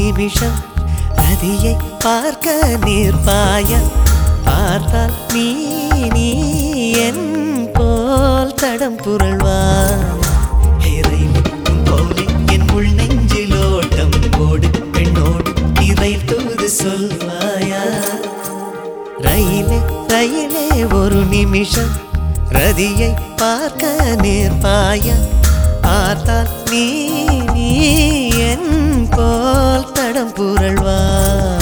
நிமிஷம் ரதியை பார்க்க நிற்பாய பார்த்தால் நீ நீ என் போல் தடம் புரள்வா போலே என் உள் நெஞ்சிலோட்டம் ஓடு பெண்ணோடு இறை தூது சொல்வாயா ரயிலே ரயிலே ஒரு நிமிஷம் ரதியை பார்க்க நேர்பாய பார்த்தால் நீ நீ என் போல் தடம் புரள்வாய்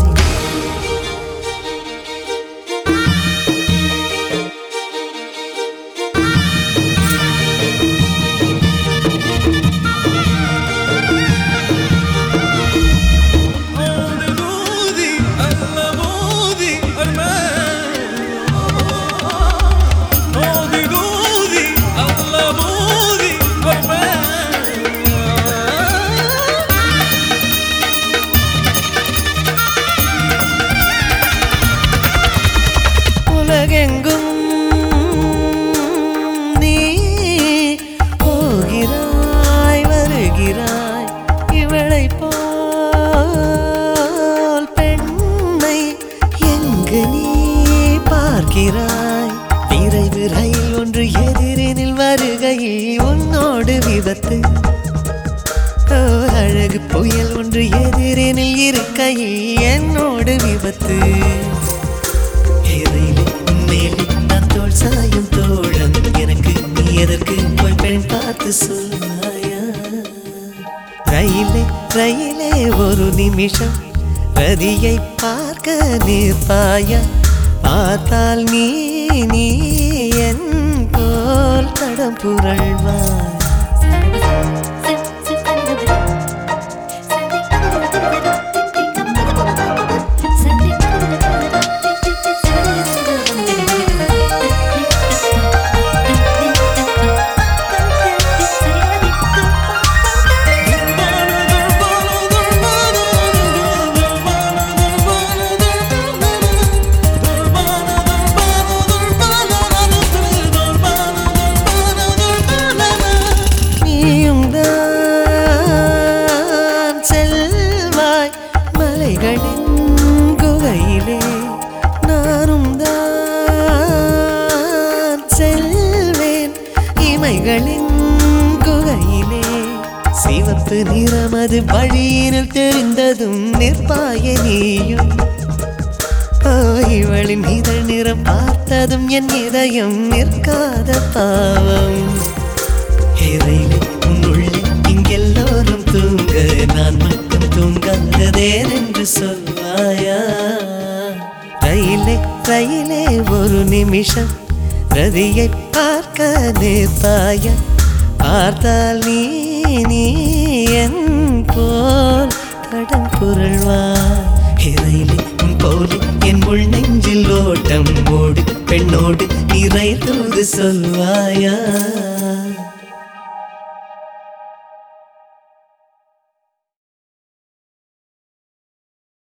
مودي الله مودي أرمان مودي مودي الله مودي أرمان உலகெங்கும் நீ போகிறாய் வருகிறாய் இவளை போல் பெண்ணை எங்கு நீ பார்க்கிறாய் விரைவு ரயில் ஒன்று எதிரினில் வருகையில் உன்னோடு விபத்து ஓர் அழகு புயல் ஒன்று எதிரினில் இருக்கையில் என்னோடு விபத்து ஏறையிலே உன்மேலே நான் தோள் சாயும் தோழன் எனக்கு நீ எதற்கு போய் பெண் பார்த்து சொல்வாயா ரயிலே ரயிலே ஒரு நிமிஷம் ரதியை பார்க்க நிற்பாயா பார்த்தால் நீ நீ என் போல் தடம் புரள்வாய் நீயும் தான் செல்வாய் மலைகளின் குகையிலே நானும் தான் செல்வேன் இமைகளின் குகையிலே சிவப்பு நிறமது வழியினில் தெரிந்ததும் நிற்பாய நீயும் ஓ, இவளின் இதழ் நிறம் பார்த்ததும் என் இதயம் நிற்காத பாவம் இறையிலே உன்னுள்ளே இங்கெல்லோரும் தூங்க நான் மட்டும் தூங்காததேன் என்று சொல்வாயா ரயிலே ரயிலே ஒரு நிமிஷம் ரதியை பார்க்க நிற்பாயா பார்த்தால் நீ நீ என் போல் தடம் புரள்வாய் இறையிலே உன் போலே என் உள் நெஞ்சில் ஓட்டம் ஓடு பெண்ணோடு இறை தூது சொல்வாயா